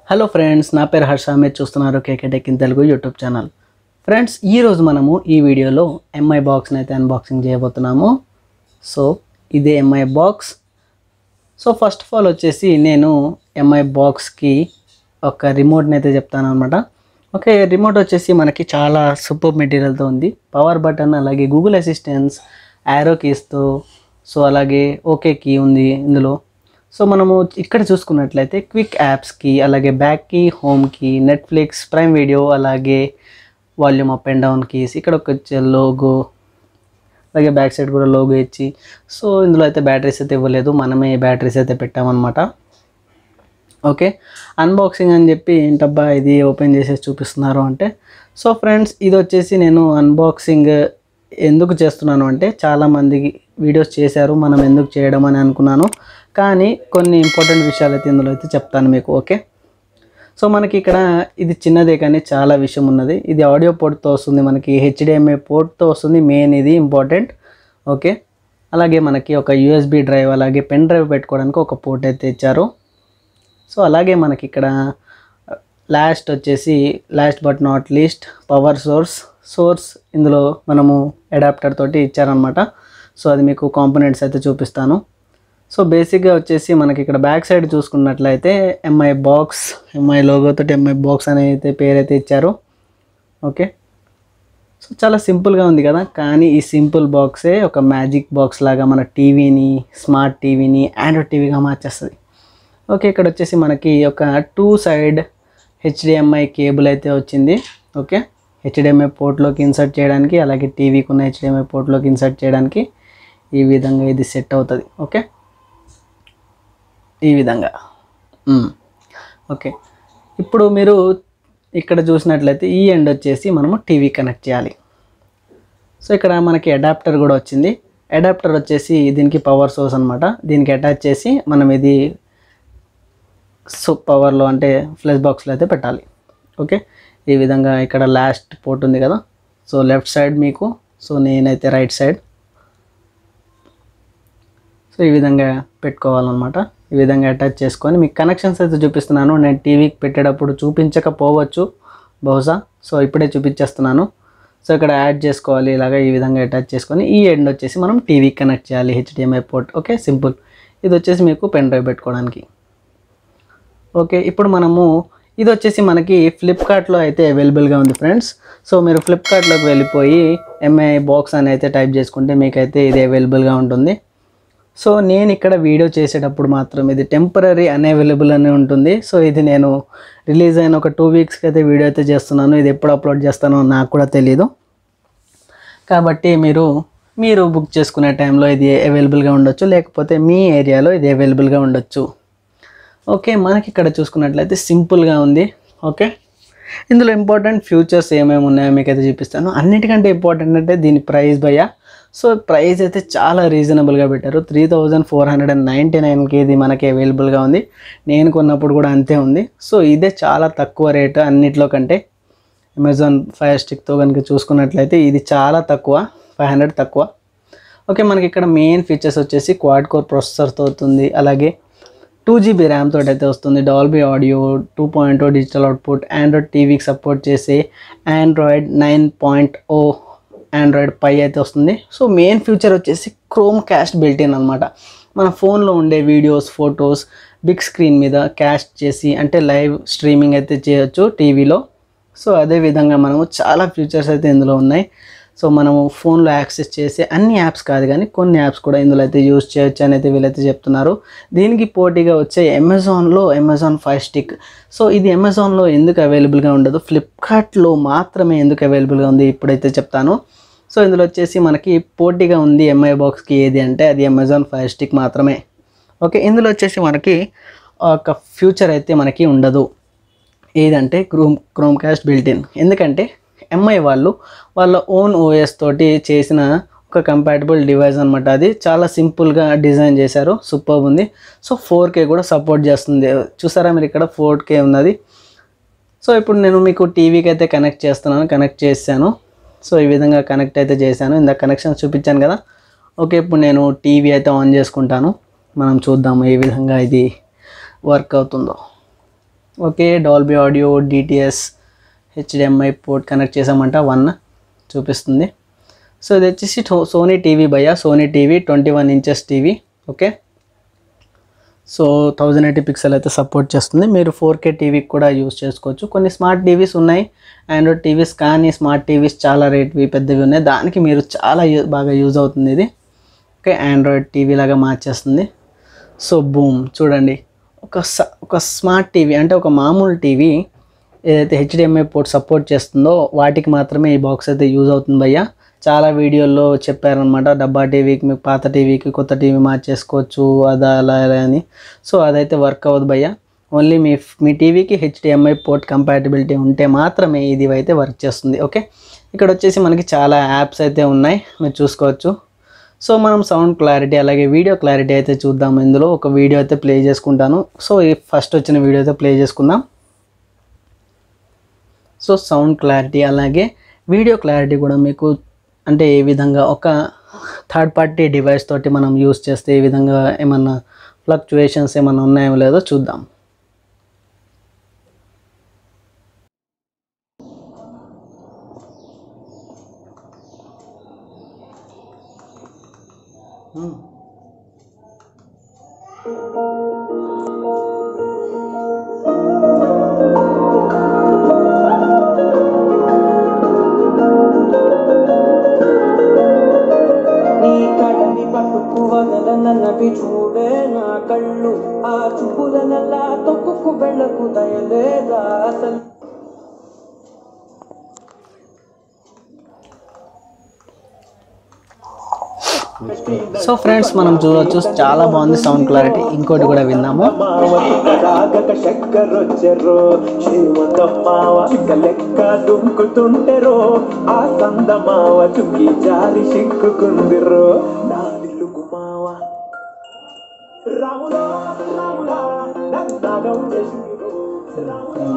Hello friends నా పేరు హర్ష మీరు చూస్తున్నారు KK tech in Telugu YouTube channel friends ఈరోజు మనము ఈ వీడియోలో ఎంఐ బాక్స్ని అయితే అన్బాక్సింగ్ చేయబోతున్నాము సో ఇదే MI box so first of all వచ్చేసి నేను ఎంఐ బాక్స్కి ఒక రిమోట్ని అయితే చెప్తాను అనమాట ఓకే రిమోట్ వచ్చేసి మనకి చాలా సూపర్ మెటీరియల్తో ఉంది పవర్ బటన్ అలాగే గూగుల్ అసిస్టెన్స్ యారో కీస్తో సో అలాగే ఓకే కీ ఉంది ఇందులో సో మనము ఇక్కడ చూసుకున్నట్లయితే క్విక్ యాప్స్కి అలాగే బ్యాక్కి హోమ్కి నెట్ఫ్లిక్స్ ప్రైమ్ వీడియో అలాగే volume up and down keys ఇక్కడ ఒక లోగో అలాగే బ్యాక్ సైడ్ కూడా లోగో ఇచ్చి సో ఇందులో అయితే బ్యాటరీస్ అయితే ఇవ్వలేదు మనమే బ్యాటరీస్ అయితే పెట్టామన్నమాట ఓకే అన్బాక్సింగ్ అని చెప్పి ఏంటబ్బా ఇది ఓపెన్ చేసేసి చూపిస్తున్నారు అంటే సో ఫ్రెండ్స్ ఇది వచ్చేసి నేను అన్బాక్సింగ్ ఎందుకు చేస్తున్నాను అంటే చాలామందికి వీడియోస్ చేశారు మనం ఎందుకు చేయడం అని అనుకున్నాను కానీ కొన్ని ఇంపార్టెంట్ విషయాలు అయితే ఇందులో అయితే చెప్తాను మీకు ఓకే సో మనకి ఇక్కడ ఇది చిన్నదే కానీ చాలా విషయం ఉన్నది ఇది ఆడియో పోర్ట్తో వస్తుంది మనకి హెచ్డిఎంఐ పోర్ట్తో వస్తుంది మెయిన్ ఇది ఇంపార్టెంట్ ఓకే అలాగే మనకి ఒక యూఎస్బి డ్రైవ్ అలాగే పెన్ డ్రైవ్ పెట్టుకోవడానికి ఒక పోర్ట్ అయితే ఇచ్చారు సో అలాగే మనకి ఇక్కడ లాస్ట్ వచ్చేసి last but not least power source source ఇందులో మనము అడాప్టర్ తోటి ఇచ్చారనమాట సో అది మీకు కాంపోనెంట్స్ అయితే చూపిస్తాను సో బేసిక్గా వచ్చేసి మనకి ఇక్కడ బ్యాక్ సైడ్ చూసుకున్నట్లయితే ఎంఐ బాక్స్ ఎంఐ లోగోతో ఎంఐ బాక్స్ అని అయితే పేరైతే ఇచ్చారు ఓకే సో చాలా సింపుల్గా ఉంది కదా కానీ ఈ సింపుల్ బాక్సే ఒక మ్యాజిక్ బాక్స్ లాగా మన టీవీని స్మార్ట్ టీవీని ఆండ్రాయిడ్ టీవీగా మార్చేస్తుంది ఓకే ఇక్కడ వచ్చేసి మనకి ఒక టూ సైడ్ హెచ్డిఎంఐ కేబుల్ అయితే వచ్చింది ఓకే హెచ్డిఎంఐ పోర్ట్లోకి ఇన్సర్ట్ చేయడానికి అలాగే టీవీకి ఉన్న హెచ్డిఎంఐ పోర్ట్లోకి ఇన్సర్ట్ చేయడానికి ఈ విధంగా ఇది సెట్ అవుతుంది ఓకే ఈ విధంగా మ్మ్. ఓకే ఇప్పుడు మీరు ఇక్కడ చూసినట్లయితే ఈ ఎండ్ వచ్చేసి మనము టీవీ కనెక్ట్ చేయాలి సో ఇక్కడ మనకి అడాప్టర్ కూడా వచ్చింది అడాప్టర్ వచ్చేసి దీనికి పవర్ సోర్స్ అనమాట దీనికి అటాచ్ చేసి మనం ఇది సో పవర్లో అంటే ఫ్లెష్ బాక్స్లో అయితే పెట్టాలి ఓకే ఈ విధంగా ఇక్కడ లాస్ట్ పోర్ట్ ఉంది కదా సో లెఫ్ట్ సైడ్ మీకు సో నేనైతే రైట్ సైడ్ సో ఈ విధంగా పెట్టుకోవాలన్నమాట ఈ విధంగా అటాచ్ చేసుకొని మీకు కనెక్షన్స్ అయితే చూపిస్తున్నాను నేను టీవీకి పెట్టేటప్పుడు చూపించకపోవచ్చు బహుశా సో ఇప్పుడే చూపించేస్తున్నాను సో ఇక్కడ యాడ్ చేసుకోవాలి ఇలాగ ఈ విధంగా అటాచ్ చేసుకొని ఈ ఎండ్ వచ్చేసి మనం టీవీకి కనెక్ట్ చేయాలి హెచ్డిఎంఐ పోర్ట్ ఓకే సింపుల్ ఇది వచ్చేసి మీకు పెన్ డ్రైవ్ పెట్టుకోవడానికి ఓకే ఇప్పుడు మనము ఇది వచ్చేసి మనకి ఫ్లిప్కార్ట్లో అయితే అవైలబుల్గా ఉంది ఫ్రెండ్స్ సో మీరు ఫ్లిప్కార్ట్లోకి వెళ్ళిపోయి ఎంఐ బాక్స్ అని అయితే టైప్ చేసుకుంటే మీకైతే ఇది అవైలబుల్గా ఉంటుంది సో నేను ఇక్కడ వీడియో చేసేటప్పుడు మాత్రం ఇది టెంపరీ అన్అవైలబుల్ అని ఉంటుంది సో ఇది నేను రిలీజ్ అయిన ఒక టూ వీక్స్కి అయితే వీడియో అయితే చేస్తున్నాను ఇది ఎప్పుడు అప్లోడ్ చేస్తానో నాకు కూడా తెలియదు కాబట్టి మీరు మీరు బుక్ చేసుకునే టైంలో ఇది అవైలబుల్గా ఉండొచ్చు లేకపోతే మీ ఏరియాలో ఇది అవైలబుల్గా ఉండొచ్చు ఓకే మనకి ఇక్కడ చూసుకున్నట్లయితే సింపుల్గా ఉంది ఓకే ఇందులో ఇంపార్టెంట్ ఫ్యూచర్స్ ఏమేమి ఉన్నాయో మీకు అయితే చూపిస్తాను అన్నిటికంటే ఇంపార్టెంట్ అంటే దీని ప్రైస్ భయ్య సో ప్రైస్ అయితే చాలా రీజనబుల్గా పెట్టారు three thousand four hundred and ninety నైన్కి ఇది మనకి అవైలబుల్గా ఉంది నేను కొన్నప్పుడు కూడా అంతే ఉంది సో ఇదే చాలా తక్కువ రేటు అన్నిట్లో కంటే అమెజాన్ ఫైర్ స్టిక్తో కనుక చూసుకున్నట్లయితే ఇది చాలా తక్కువ ఫైవ్ హండ్రెడ్ తక్కువ ఓకే మనకి ఇక్కడ మెయిన్ ఫీచర్స్ వచ్చేసి క్వాడ్ కోర్ ప్రాసెసర్తో అవుతుంది అలాగే టూ జీబీ ర్యామ్ తోటి అయితే వస్తుంది Dolby audio two point O digital output Android టీవీకి సపోర్ట్ చేసే Android nine point O Android pie అయితే వస్తుంది సో మెయిన్ ఫీచర్ వచ్చేసి క్రోమ్ క్యాస్ట్ బిల్టిన్ అనమాట మన ఫోన్లో ఉండే వీడియోస్ ఫొటోస్ బిగ్ స్క్రీన్ మీద క్యాస్ట్ చేసి అంటే లైవ్ స్ట్రీమింగ్ అయితే చేయొచ్చు టీవీలో సో అదే విధంగా మనము చాలా ఫీచర్స్ అయితే ఇందులో ఉన్నాయి సో మనము ఫోన్లో యాక్సెస్ చేసే అన్ని యాప్స్ కాదు కానీ కొన్ని యాప్స్ కూడా ఇందులో అయితే యూజ్ చేయొచ్చు అని అయితే వీళ్ళైతే చెప్తున్నారు దీనికి పోటీగా వచ్చే అమెజాన్లో అమెజాన్ ఫైవ్ స్టిక్ సో ఇది అమెజాన్లో ఎందుకు అవైలబుల్గా ఉండదు ఫ్లిప్కార్ట్లో మాత్రమే ఎందుకు అవైలబుల్గా ఉంది ఇప్పుడైతే చెప్తాను సో ఇందులో వచ్చేసి మనకి పోటీగా ఉంది ఎంఐ బాక్స్కి ఏది అంటే అది అమెజాన్ ఫైవ్ స్టిక్ మాత్రమే ఓకే ఇందులో వచ్చేసి మనకి ఒక ఫ్యూచర్ అయితే మనకి ఉండదు ఏదంటే క్రోమ్ క్రోమ్ కాస్ట్ బిల్టిన్ ఎందుకంటే ఎంఐ వాళ్ళు వాళ్ళ ఓన్ ఓఎస్ తోటి చేసిన ఒక కంపాటబుల్ డివైస్ అనమాట అది చాలా సింపుల్గా డిజైన్ చేశారు సూపర్ ఉంది సో ఫోర్ కే కూడా సపోర్ట్ చేస్తుంది చూసారా మీరు ఇక్కడ ఫోర్ కే ఉన్నది సో ఇప్పుడు నేను మీకు టీవీకి అయితే కనెక్ట్ చేస్తున్నాను కనెక్ట్ చేశాను సో ఈ విధంగా కనెక్ట్ అయితే చేశాను ఇందాక కనెక్షన్ చూపించాను కదా ఓకే ఇప్పుడు నేను టీవీ అయితే ఆన్ చేసుకుంటాను మనం చూద్దాము ఏ విధంగా ఇది వర్క్ అవుతుందో okay Dolby audio DTS HDMI port connect చేసామంట వన్ చూపిస్తుంది సో ఇది వచ్చేసి టో- సోనీ టీవీ భయ్య Sony TV twenty one inches TV okay so thousand eighty pixel అయితే సపోర్ట్ చేస్తుంది మీరు ఫోర్ కే టీవీకి కూడా యూస్ చేసుకోవచ్చు కొన్ని స్మార్ట్ టీవీస్ ఉన్నాయి ఆండ్రాయిడ్ టీవీస్ కానీ స్మార్ట్ టీవీస్ చాలా రేట్వి పెద్దవి ఉన్నాయి దానికి మీరు చాలా యూ- బాగా యూజ్ అవుతుంది ఇది ఓకే ఆండ్రాయిడ్ టీవీ లాగా మార్చేస్తుంది సో బూమ్ చూడండి ఒక స- ఒక స్మార్ట్ టీవీ అంటే ఒక మామూలు టీవీ ఏదైతే హెచ్డిఎంఐ పోర్ట్ సపోర్ట్ చేస్తుందో వాటికి మాత్రమే ఈ బాక్స్ అయితే యూజ్ అవుతుంది భయ్య చాలా వీడియోల్లో చెప్పారనమాట డబ్బా టీవీకి మీకు పాత టీవీకి కొత్త టీవీ మార్చేసుకోవచ్చు అదా అలా ఇలా అని సో అదైతే వర్క్ అవ్వదు భయ్య ఓన్లీ మీ మీ టీవీకి హెచ్డిఎంఐ పోర్ట్ కంపాటిబిలిటీ ఉంటే మాత్రమే ఇది అయితే వర్క్ చేస్తుంది ఓకే ఇక్కడ వచ్చేసి మనకి చాలా యాప్స్ అయితే ఉన్నాయి మీరు చూసుకోవచ్చు సో మనం సౌండ్ క్లారిటీ అలాగే వీడియో క్లారిటీ అయితే చూద్దాం ఇందులో ఒక వీడియో అయితే ప్లే చేసుకుంటాను సో ఈ ఫస్ట్ వచ్చిన వీడియో అయితే ప్లే చేసుకుందాం సో సౌండ్ క్లారిటీ అలాగే వీడియో క్లారిటీ కూడా మీకు అంటే ఏ విధంగా ఒక థర్డ్ పార్టీ డివైస్ తోటి మనం యూస్ చేస్తే ఏ విధంగా ఏమన్నా ఫ్లక్చువేషన్స్ ఏమన్నా ఉన్నాయో లేదో చూద్దాం నీ కడని పట్టుకు వదలనన్నవి చూడే నా కళ్ళు ఆ చూపులనల్లా తొక్కుకు వెళ్ళకు దయలేదా అసలు సో ఫ్రెండ్స్ మనం చూడవచ్చు చాలా బాగుంది సౌండ్ క్లారిటీ ఇంకోటి కూడా విందాము రాగక చక్కరొచ్చెరో శ్రీమంత మావ చిక్క లెక్క దుంకుతుంటెరో ఆ సంద మావ చుక్కి జారి సిక్కుకుందిరో నా నిలుగు మావ రాములా రాములా నన్నాగం చేసిందిరో రాములా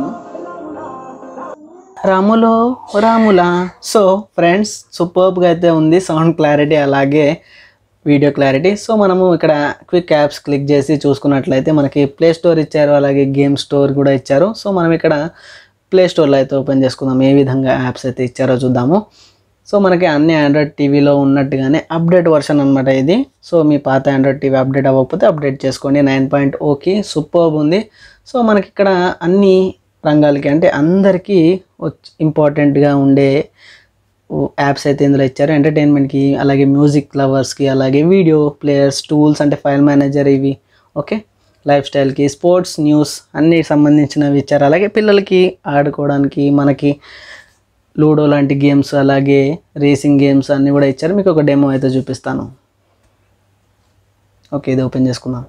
రాములో రాములా సో ఫ్రెండ్స్ సూపర్బ్గా అయితే ఉంది సౌండ్ క్లారిటీ అలాగే వీడియో క్లారిటీ సో మనము ఇక్కడ క్విక్ యాప్స్ క్లిక్ చేసి చూసుకున్నట్లయితే మనకి ప్లే స్టోర్ ఇచ్చారు అలాగే గేమ్ స్టోర్ కూడా ఇచ్చారు సో మనం ఇక్కడ ప్లే స్టోర్లో అయితే ఓపెన్ చేసుకుందాం ఏ విధంగా యాప్స్ అయితే ఇచ్చారో చూద్దాము సో మనకి అన్ని ఆండ్రాయిడ్ టీవీలో ఉన్నట్టుగానే అప్డేట్ వర్షన్ అనమాట ఇది సో మీ పాత ఆండ్రాయిడ్ టీవీ అప్డేట్ అవ్వకపోతే అప్డేట్ చేసుకోండి నైన్ పాయింట్ ఓకి సూపర్బ్ ఉంది సో మనకి ఇక్కడ అన్ని రంగాలకి అంటే అందరికీ ఇంపార్టెంట్గా ఉండే యాప్స్ అయితే ఇందులో ఇచ్చారు ఎంటర్టైన్మెంట్కి అలాగే మ్యూజిక్ లవర్స్కి అలాగే వీడియో ప్లేయర్స్ టూల్స్ అంటే ఫైల్ మేనేజర్ ఇవి ఓకే లైఫ్ స్టైల్కి స్పోర్ట్స్ న్యూస్ అన్ని సంబంధించినవి ఇచ్చారు అలాగే పిల్లలకి ఆడుకోవడానికి మనకి లూడో లాంటి గేమ్స్ అలాగే రేసింగ్ గేమ్స్ అన్నీ కూడా ఇచ్చారు మీకు ఒక డెమో అయితే చూపిస్తాను ఓకే ఇది ఓపెన్ చేసుకుందాం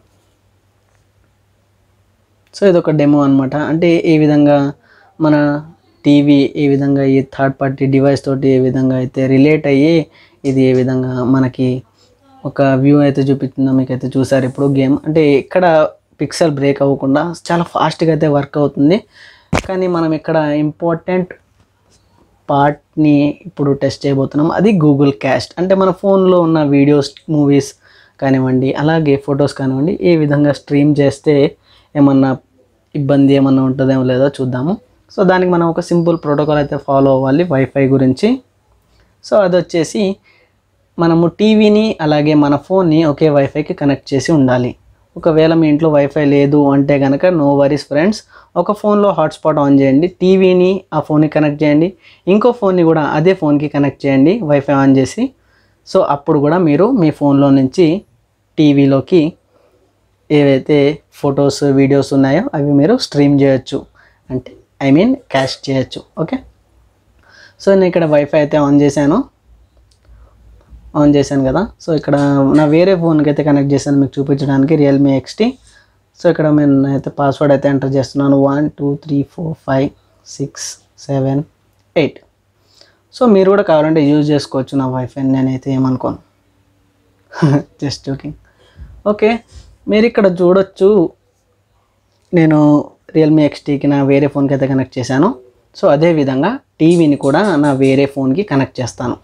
సో ఇది ఒక డెమో అనమాట అంటే ఏ విధంగా మన టీవీ ఏ విధంగా ఈ థర్డ్ పార్టీ డివైస్ తోటి ఏ విధంగా అయితే రిలేట్ అయ్యి ఇది ఏ విధంగా మనకి ఒక వ్యూ అయితే చూపిస్తుందో మీకైతే చూసారు ఇప్పుడు గేమ్ అంటే ఇక్కడ పిక్సెల్ బ్రేక్ అవ్వకుండా చాలా ఫాస్ట్గా అయితే వర్క్ అవుతుంది కానీ మనం ఇక్కడ ఇంపార్టెంట్ పార్ట్ని ఇప్పుడు టెస్ట్ చేయబోతున్నాం అది గూగుల్ క్యాస్ట్ అంటే మన ఫోన్లో ఉన్న వీడియోస్ మూవీస్ కానివ్వండి అలాగే ఫొటోస్ కానివ్వండి ఏ విధంగా స్ట్రీమ్ చేస్తే ఏమన్నా ఇబ్బంది ఏమన్నా ఉంటుందేమో లేదో చూద్దాము సో దానికి మనం ఒక సింపుల్ ప్రోటోకాల్ అయితే ఫాలో అవ్వాలి వైఫై గురించి సో అది వచ్చేసి మనము టీవీని అలాగే మన ఫోన్ని ఒకే వైఫైకి కనెక్ట్ చేసి ఉండాలి ఒకవేళ మీ ఇంట్లో వైఫై లేదు అంటే కనుక నో వరీస్ ఫ్రెండ్స్ ఒక ఫోన్లో హాట్స్పాట్ ఆన్ చేయండి టీవీని ఆ ఫోన్కి కనెక్ట్ చేయండి ఇంకో ఫోన్ని కూడా అదే ఫోన్కి కనెక్ట్ చేయండి వైఫై ఆన్ చేసి సో అప్పుడు కూడా మీరు మీ ఫోన్లో నుంచి టీవీలోకి ఏవైతే ఫొటోస్ వీడియోస్ ఉన్నాయో అవి మీరు స్ట్రీమ్ చేయొచ్చు అంటే ఐ మీన్ క్యాష్ చేయొచ్చు ఓకే సో నేను ఇక్కడ వైఫై అయితే ఆన్ చేశాను ఆన్ చేశాను కదా సో ఇక్కడ నా వేరే ఫోన్కి అయితే కనెక్ట్ చేశాను మీకు చూపించడానికి రియల్మీ ఎక్స్టీ సో ఇక్కడ నేను అయితే పాస్వర్డ్ అయితే ఎంటర్ చేస్తున్నాను one two three four five six seven eight so మీరు కూడా కావాలంటే యూజ్ చేసుకోవచ్చు నా వైఫై నేనైతే ఏమనుకోను జస్ట్ జోకింగ్ ఓకే మీరు ఇక్కడ చూడొచ్చు నేను రియల్మీ ఎక్స్టీకి నా వేరే ఫోన్కి అయితే కనెక్ట్ చేశాను సో అదే విధంగా టీవీని కూడా నా వేరే ఫోన్కి కనెక్ట్ చేస్తాను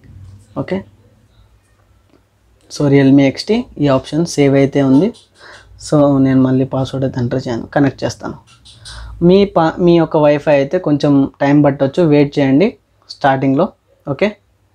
ఓకే సో రియల్మీ ఎక్స్టీ ఈ ఆప్షన్ సేవ్ అయితే ఉంది సో నేను మళ్ళీ పాస్వర్డ్ అయితే ఎంటర్ చేయను కనెక్ట్ చేస్తాను మీ పా మీ యొక్క వైఫై అయితే కొంచెం టైం పట్టవచ్చు వెయిట్ చేయండి స్టార్టింగ్లో ఓకే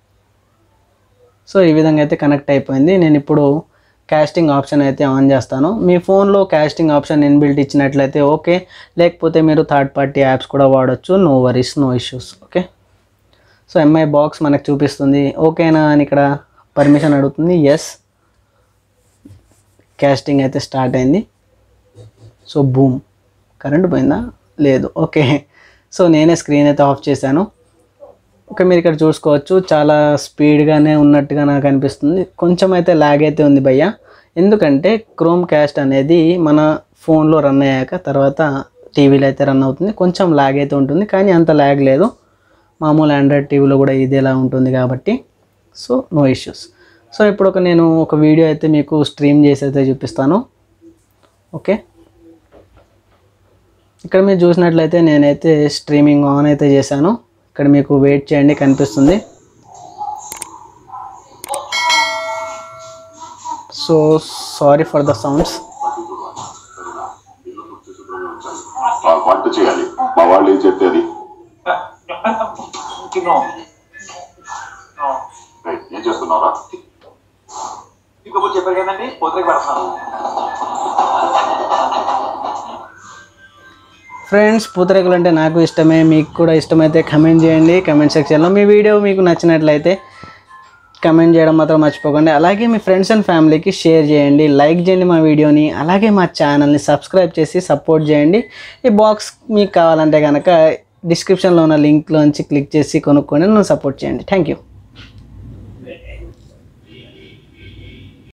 సో ఈ విధంగా అయితే కనెక్ట్ అయిపోయింది నేను ఇప్పుడు కాస్టింగ్ ఆప్షన్ అయితే ఆన్ చేస్తాను మీ ఫోన్లో కాస్టింగ్ ఆప్షన్ ఇన్బిల్ట్ ఇచ్చినట్లయితే ఓకే లేకపోతే మీరు థర్డ్ పార్టీ యాప్స్ కూడా వాడచ్చు no worries no issues okay so MI box మనకు చూపిస్తుంది ఓకేనా అని ఇక్కడ పర్మిషన్ అడుగుతుంది ఎస్ కాస్టింగ్ అయితే స్టార్ట్ అయింది సో బూమ్ కరెంట్ పోయిందా లేదు ఓకే సో నేనే స్క్రీన్ అయితే ఆఫ్ చేశాను ఓకే మీరు ఇక్కడ చూసుకోవచ్చు చాలా స్పీడ్గానే ఉన్నట్టుగా నాకు అనిపిస్తుంది కొంచెం అయితే ల్యాగ్ అయితే ఉంది భయ్య ఎందుకంటే క్రోమ్ క్యాస్ట్ అనేది మన ఫోన్లో రన్ అయ్యాక తర్వాత టీవీలో అయితే రన్ అవుతుంది కొంచెం ల్యాగ్ అయితే ఉంటుంది కానీ అంత ల్యాగ్ లేదు మామూలు ఆండ్రాయిడ్ టీవీలో కూడా ఇదేలా ఉంటుంది కాబట్టి సో నో ఇష్యూస్ సో ఇప్పుడు ఒక నేను ఒక వీడియో అయితే మీకు స్ట్రీమ్ చేసి అయితే చూపిస్తాను ఓకే ఇక్కడ మీరు చూసినట్లయితే నేనైతే స్ట్రీమింగ్ ఆన్ అయితే చేశాను ఇక్కడ మీకు వెయిట్ చేయండి కనిపిస్తుంది so sorry for the sounds ఆ వంట చేయాలి మా వాళ్ళు ఏం చెప్తే అది ఏయ్, ఏం చేస్తున్నారా ఇంకొకటి చెప్పారు కదండి పొద్దుకి పెడుతున్నాను ఫ్రెండ్స్ పూతరేకులు అంటే నాకు ఇష్టమే మీకు కూడా ఇష్టమైతే కమెంట్ చేయండి కమెంట్ సెక్షన్లో మీ వీడియో మీకు నచ్చినట్లయితే కమెంట్ చేయడం మాత్రం మర్చిపోకండి అలాగే మీ ఫ్రెండ్స్ అండ్ ఫ్యామిలీకి షేర్ చేయండి లైక్ చేయండి మా వీడియోని అలాగే మా ఛానల్ని సబ్స్క్రైబ్ చేసి సపోర్ట్ చేయండి ఈ బాక్స్ మీకు కావాలంటే కనుక డిస్క్రిప్షన్లో ఉన్న లింక్లోంచి క్లిక్ చేసి కొనుక్కొని నన్ను సపోర్ట్ చేయండి థ్యాంక్ యూ